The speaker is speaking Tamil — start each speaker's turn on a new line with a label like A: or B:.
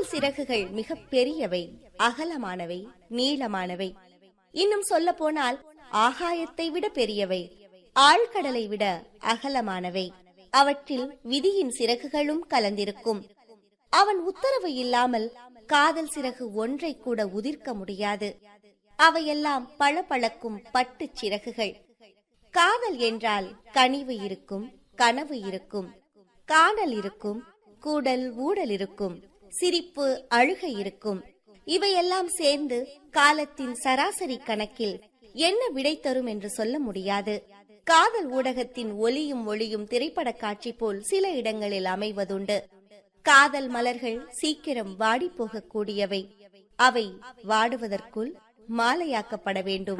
A: காதல் சிறகுகள் மிக பெரியவை அகலமானவை நீளமானவை இன்னும் சொல்ல போனால் ஆகாயத்தை விட பெரியவை ஆழ்கடலை விட அகலமானவை அவற்றில் விதியின் சிறகுகளும் கலந்திருக்கும் அவன் உத்தரவு இல்லாமல் காதல் சிறகு ஒன்றை கூட உதிர்க்க முடியாது அவையெல்லாம் பளபளக்கும் பட்டுச் சிறகுகள் காதல் என்றால் கனிவு இருக்கும் கனவு இருக்கும் காணல் இருக்கும் கூடல் ஊடல் இருக்கும் சிரிப்பு அழுகை இருக்கும் இவையெல்லாம் சேர்ந்து காலத்தின் சராசரி கணக்கில் என்ன விடை தரும் என்று சொல்ல முடியாது காதல் ஊடகத்தின் ஒலியும் ஒளியும் திரைப்பட காட்சி போல் சில இடங்களில் அமைவதுண்டு காதல் மலர்கள் சீக்கிரம் வாடி போகக்கூடியவை அவை வாடுவதற்குள் மாலையாக்கப்பட வேண்டும்